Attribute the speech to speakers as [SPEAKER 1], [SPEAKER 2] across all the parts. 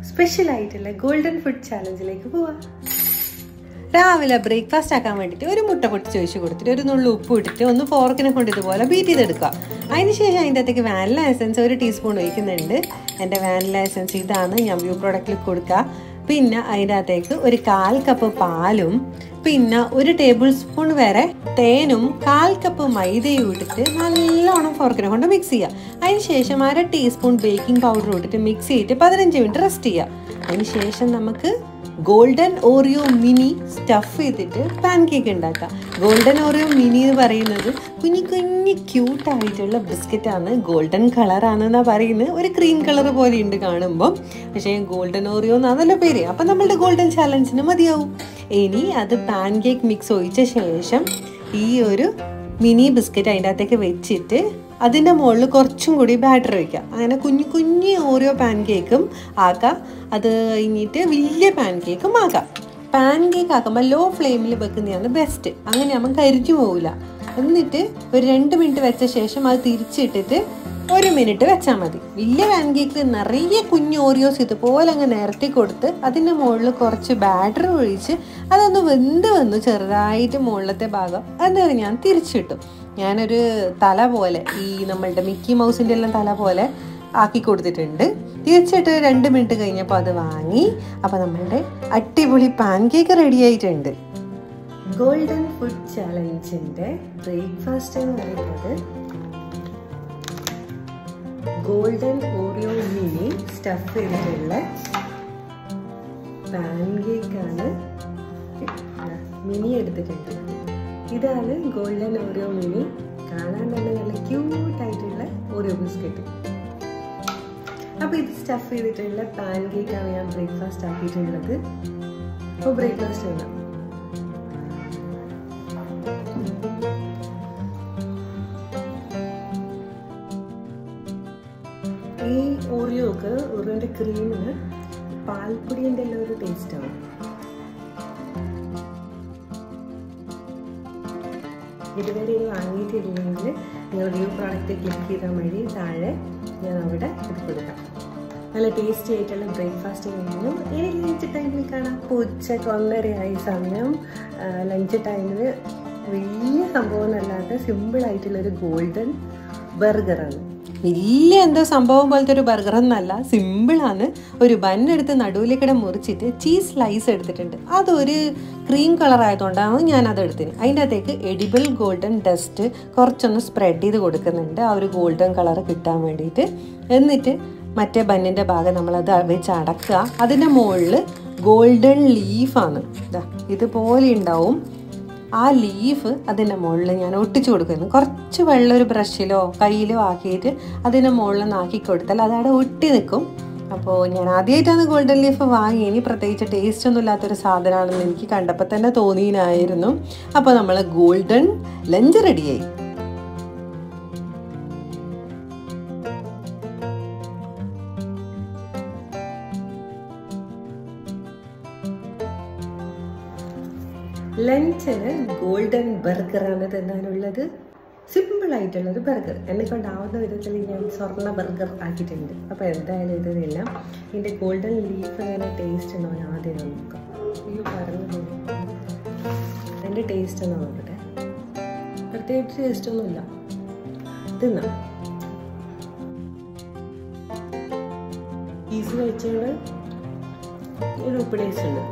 [SPEAKER 1] special ആയിട്ടുള്ള golden food ചാലഞ്ചിലേക്ക് പോവാം രാവിലെ ബ്രേക്ക്ഫാസ്റ്റ് ആക്കാൻ വേണ്ടിയിട്ട് ഒരു മുട്ട പൊട്ടിച്ച് ഒഴിച്ച് കൊടുത്തിട്ട് ഒരു നുള്ളു ഉപ്പ് ഇട്ടിട്ട് ഒന്ന് ഫോർക്കിനെ കൊണ്ട് ഇതുപോലെ ബീറ്റ് ചെയ്തെടുക്കുക അതിനുശേഷം അതിൻ്റെ അകത്തേക്ക് വാനില എസൻസ് ഒരു ടീസ്പൂൺ ഒഴിക്കുന്നുണ്ട് എൻ്റെ വാനില എസൻസ് ഇതാണ് ഞാൻ വ്യൂ പ്രോഡക്റ്റിൽ കൊടുക്കുക പിന്നെ അതിൻ്റെ അകത്തേക്ക് ഒരു കാൽ കപ്പ് പാലും പിന്നെ ഒരു ടേബിൾ സ്പൂൺ വരെ തേനും കാൽ കപ്പ് മൈദയും ഇട്ടിട്ട് നല്ലോണം ഫോർക്കിനെ കൊണ്ട് മിക്സ് ചെയ്യുക അതിന് ശേഷം അര ടീസ്പൂൺ ബേക്കിംഗ് പൗഡർ ഇട്ടിട്ട് മിക്സ് ചെയ്തിട്ട് പതിനഞ്ച് മിനിറ്റ് റെസ്റ്റ് ചെയ്യുക അതിന് ശേഷം നമുക്ക് ഗോൾഡൻ ഓറിയോ മിനി സ്റ്റഫ് ചെയ്തിട്ട് പാൻ കേക്ക് ഉണ്ടാക്കാം ഗോൾഡൻ ഓറിയോ മിനി എന്ന് പറയുന്നത് കുഞ്ഞു കുഞ്ഞു ക്യൂട്ടായിട്ടുള്ള ബിസ്ക്കറ്റാണ് ഗോൾഡൻ കളറാണെന്നാണ് പറയുന്നത് ഒരു ക്രീം കളർ പോലെ ഉണ്ട് കാണുമ്പം പക്ഷേ ഗോൾഡൻ ഓറിയോ എന്നാണല്ലോ പേര് അപ്പം നമ്മളുടെ ഗോൾഡൻ ചാലഞ്ചിന് മതിയാവും ഇനി അത് പാൻ കേക്ക് മിക്സ് ഒഴിച്ച ശേഷം ഈ ഒരു മിനി ബിസ്ക്കറ്റ് അതിൻ്റെ അകത്തേക്ക് വെച്ചിട്ട് അതിൻ്റെ മുകളിൽ കുറച്ചും കൂടി ബാറ്റർ വയ്ക്കാം അങ്ങനെ കുഞ്ഞു കുഞ്ഞു ഓരോ പാൻ കേക്കും ആക്കാം അത് കഴിഞ്ഞിട്ട് വലിയ പാൻ കേക്കും ആക്കാം പാൻ കേക്ക് ആക്കുമ്പോൾ ലോ ഫ്ലെയിമിൽ വെക്കുന്നതാണ് ബെസ്റ്റ് അങ്ങനെ ആകുമ്പോൾ കരിഞ്ഞു പോവില്ല എന്നിട്ട് ഒരു രണ്ട് മിനിറ്റ് വെച്ച ശേഷം അത് തിരിച്ചിട്ടിട്ട് ഒരു മിനിറ്റ് വെച്ചാൽ മതി വലിയ പാൻ കേക്കിൽ നിറയെ കുഞ്ഞു ഓറിയോസ് ഇതുപോലെ അങ്ങ് നിരത്തി കൊടുത്ത് അതിൻ്റെ മുകളിൽ കുറച്ച് ബാറ്റർ ഒഴിച്ച് അതൊന്ന് വെന്ത് വന്നു ചെറുതായിട്ട് മുകളിലത്തെ ഭാഗം അന്നേരം ഞാൻ തിരിച്ചിട്ടു ഞാനൊരു തല പോലെ ഈ നമ്മളുടെ മിക്കി മൗസിൻ്റെ എല്ലാം തല പോലെ ആക്കി കൊടുത്തിട്ടുണ്ട് തിരിച്ചിട്ട് രണ്ട് മിനിറ്റ് കഴിഞ്ഞപ്പോൾ അത് വാങ്ങി അപ്പോൾ നമ്മളുടെ അടിപൊളി പാൻ കേക്ക് റെഡി ആയിട്ടുണ്ട് ഗോൾഡൻ ഫുഡ് ചാലഞ്ചിൻ്റെ ബ്രേക്ക്ഫാസ്റ്റ് എന്ന് പറയുന്നത് ഗോൾഡൻ ഓറിയോ മിനി സ്റ്റഫ് ചെയ്തിട്ടുള്ള പാൻ കേക്കാണ് മിനി എടുത്തിട്ടുണ്ട് ഇതാണ് ഗോൾഡൻ ഓറിയോ മിനി കാണാൻ തന്നെ നല്ല ക്യൂട്ടായിട്ടുള്ള ഓറിയോ ബിസ്ക്കറ്റ് അപ്പോൾ ഇത് സ്റ്റഫ് ചെയ്തിട്ടുള്ള പാൻ കേക്കാണ് ഞാൻ ബ്രേക്ക്ഫാസ്റ്റ് ആക്കിയിട്ടുള്ളത് അപ്പോൾ ബ്രേക്ക്ഫാസ്റ്റ് വേണം ഈ ഓറിയോക്ക് ഓറിയോൻ്റെ ക്രീമിന് പാൽപ്പൊടിൻ്റെ എല്ലാം ഒരു ടേസ്റ്റാണ് ഇതുവരെ ഇത് വാങ്ങിയിട്ടില്ലെങ്കിൽ നിങ്ങൾ വ്യൂ പ്രോഡക്റ്റ് ക്ലിക്ക് ചെയ്താൽ മതി താഴെ ഞാൻ അവിടെ ഇത് കൊടുക്കാം നല്ല ടേസ്റ്റി ആയിട്ടുള്ള ബ്രേക്ക്ഫാസ്റ്റ് കഴിഞ്ഞു ഇനി ലഞ്ച് ടൈമിൽ കാണാം ഇപ്പോൾ ഉച്ചക്ക് ഒന്നരയായി സമയം ലഞ്ച് ടൈമിൽ വലിയ സംഭവം എന്നല്ലാതെ സിമ്പിളായിട്ടുള്ളൊരു ഗോൾഡൻ ബർഗറാണ് വലിയ എന്തോ സംഭവം പോലത്തെ ഒരു ബർഗർ എന്നല്ല സിമ്പിളാണ് ഒരു ബണ്ണെടുത്ത് നടുവിലേക്കിടെ മുറിച്ചിട്ട് ചീസ് സ്ലൈസ് എടുത്തിട്ടുണ്ട് അതൊരു ക്രീം കളർ ആയതുകൊണ്ടാണ് ഞാൻ അത് എടുത്തിന് അതിൻ്റെ അകത്തേക്ക് എഡിബിൾ ഗോൾഡൻ ഡസ്റ്റ് കുറച്ചൊന്ന് സ്പ്രെഡ് ചെയ്ത് കൊടുക്കുന്നുണ്ട് ആ ഒരു ഗോൾഡൻ കളർ കിട്ടാൻ വേണ്ടിയിട്ട് എന്നിട്ട് മറ്റേ ബന്നിൻ്റെ ഭാഗം നമ്മളത് വെച്ച് അടക്കുക അതിൻ്റെ മുകളിൽ ഗോൾഡൻ ലീഫാണ് ഇതാ ഇതുപോലെ ഉണ്ടാവും ആ ലീഫ് അതിൻ്റെ മുകളിൽ ഞാൻ ഒട്ടിച്ചു കൊടുക്കുന്നു കുറച്ച് വെള്ളം ഒരു ബ്രഷിലോ കയ്യിലോ ആക്കിയിട്ട് അതിൻ്റെ മുകളിൽ നിന്ന് ആക്കി കൊടുത്താൽ അതവിടെ ഒട്ടി നിൽക്കും അപ്പോൾ ഞാൻ ആദ്യമായിട്ടാണ് ഗോൾഡൻ ലീഫ് വാങ്ങി ഇനി പ്രത്യേകിച്ച് ടേസ്റ്റ് ഒന്നും ഇല്ലാത്തൊരു സാധനമാണെന്ന് എനിക്ക് കണ്ടപ്പോൾ തന്നെ തോന്നിയിനായിരുന്നു അപ്പോൾ നമ്മൾ ഗോൾഡൻ ലഞ്ച് റെഡിയായി ലഞ്ചിന് ഗോൾഡൻ ബർഗറാണ് തിന്നാനുള്ളത് സിമ്പിൾ ആയിട്ടുള്ളൊരു ബർഗർ എന്നെ കൊണ്ടാവുന്ന വിധത്തിൽ ഞാൻ സ്വർണ്ണ ബർഗർ ആക്കിയിട്ടുണ്ട് അപ്പോൾ എന്തായാലും ഇതിനെല്ലാം ഇതിൻ്റെ ഗോൾഡൻ ലീഫ് എങ്ങനെ ടേസ്റ്റ് ഉണ്ടോ ഞാൻ ആദ്യം നോക്കാം അയ്യോ പറഞ്ഞു അതിൻ്റെ ടേസ്റ്റ് ഒന്ന് നോക്കട്ടെ പ്രത്യേകിച്ച് ടേസ്റ്റ് ഒന്നുമില്ല തിന്നാം പീസ് വെച്ചുകൊണ്ട് ഒരു ഉപ്പ് ടേസ്റ്റ് ഉണ്ട്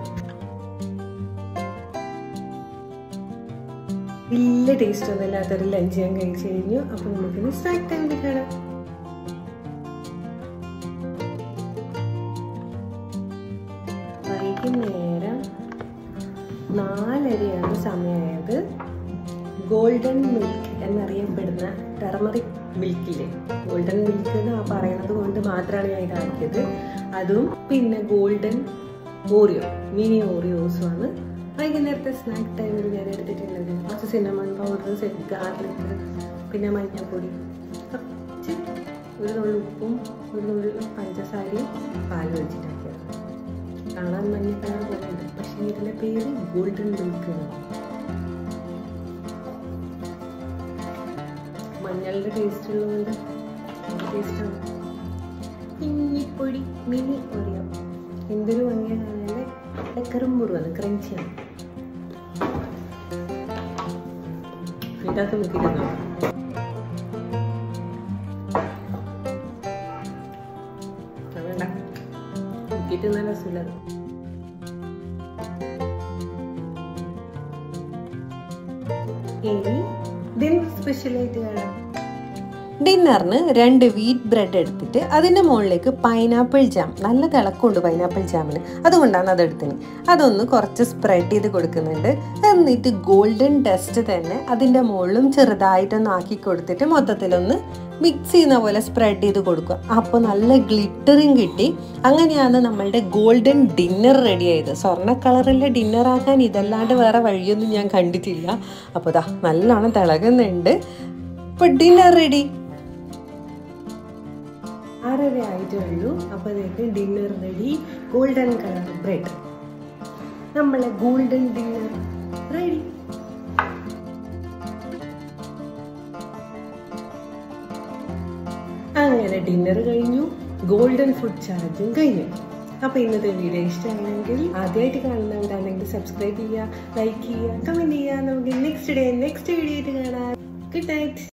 [SPEAKER 1] വലിയ ടേസ്റ്റ് ഒന്നും ഇല്ലാത്തൊരു ലഞ്ച് ഞാൻ കഴിച്ചു കഴിഞ്ഞു അപ്പൊ നമുക്കിനി സ്നാക്ക് ടൈമിൽ കാണാം വൈകുന്നേരം നാലരയാണ് സമയമായത് ഗോൾഡൻ മിൽക്ക് എന്നറിയപ്പെടുന്ന ടെർമറിക് മിൽക്കില്ലേ ഗോൾഡൻ മിൽക്ക് എന്ന് പറയുന്നത് കൊണ്ട് മാത്രമാണ് ഞാൻ ഇതാക്കിയത് അതും പിന്നെ ഗോൾഡൻ ഓറിയോ മിനി ഓറിയോസും ആണ് വൈകുന്നേരത്തെ സ്നാക്ക് ടൈമിൽ ഞാൻ എടുത്തിട്ടുള്ളത് കുറച്ച് സിന്നമൺ പൗഡർ സെറ്റ് ഗാർലിക് പിന്നെ മഞ്ഞൾപ്പൊടി കുറച്ച് ഒരു നുള്ളി ഉപ്പും ഒരു നുള്ളി പഞ്ചസാരയും പാൽ വെച്ചിട്ടാക്കിയത് കാണാൻ മഞ്ഞ കളർ പോലെ ഉണ്ട് പക്ഷേ ഇതിൻ്റെ പേര് ഗോൾഡൻ മിൽക്ക് മഞ്ഞളുടെ ടേസ്റ്റ് ഉള്ളതുകൊണ്ട് ടേസ്റ്റാണ് ഇഞ്ഞിപ്പൊടി മിനി ഒറിയോ എന്തൊരു ഭംഗിയാണ് കാണാൻ നല്ല കറുമ്പുറുവാണ് ക്രഞ്ചിയാണ് ഇതിനകത്ത് മുക്കിയിരുന്നോ വേണ്ട മുക്കിയിട്ട് നല്ല സുലഭം ഇനി ഡിന്നർ സ്പെഷ്യലായിട്ട് കാണാം ഡിന്നറിന് രണ്ട് വീറ്റ് ബ്രെഡ് എടുത്തിട്ട് അതിൻ്റെ മുകളിലേക്ക് പൈനാപ്പിൾ ജാം നല്ല തിളക്കമുണ്ട് പൈനാപ്പിൾ ജാമിന് അതുകൊണ്ടാണ് അതെടുത്തിന് അതൊന്ന് കുറച്ച് സ്പ്രെഡ് ചെയ്ത് കൊടുക്കുന്നുണ്ട് എന്നിട്ട് ഗോൾഡൻ ഡസ്റ്റ് തന്നെ അതിൻ്റെ മുകളിലും ചെറുതായിട്ടൊന്ന് ആക്കി കൊടുത്തിട്ട് മൊത്തത്തിലൊന്ന് മിക്സ് ചെയ്യുന്ന പോലെ സ്പ്രെഡ് ചെയ്ത് കൊടുക്കുക അപ്പോൾ നല്ല ഗ്ലിറ്ററിങ് കിട്ടി അങ്ങനെയാണ് നമ്മളുടെ ഗോൾഡൻ ഡിന്നർ റെഡി ആയത് സ്വർണ്ണ കളറിലെ ഡിന്നർ ആക്കാൻ ഇതല്ലാണ്ട് വേറെ വഴിയൊന്നും ഞാൻ കണ്ടിട്ടില്ല അപ്പോൾ ദാ നല്ലോണം തിളകുന്നുണ്ട് ഇപ്പോൾ ഡിന്നർ റെഡി ആറര ആയിട്ടേ ഉള്ളൂ അപ്പോഴേക്ക് dinner ready golden colour bread നമ്മളെ ഗോൾഡൻ ഡിന്നർ റെഡി അങ്ങനെ ഡിന്നർ കഴിഞ്ഞു ഗോൾഡൻ ഫുഡ് ചാർജും കഴിഞ്ഞു അപ്പൊ ഇന്നത്തെ വീഡിയോ ഇഷ്ടമാണെങ്കിൽ ആദ്യമായിട്ട് കാണുന്നവരാണെങ്കിൽ സബ്സ്ക്രൈബ് ചെയ്യുക ലൈക്ക് ചെയ്യുക കമന്റ് ചെയ്യുക നമുക്ക് നെക്സ്റ്റ് ഡേ നെക്സ്റ്റ് വീഡിയോ ആയിട്ട് കാണാം ഗുഡ് നൈറ്റ്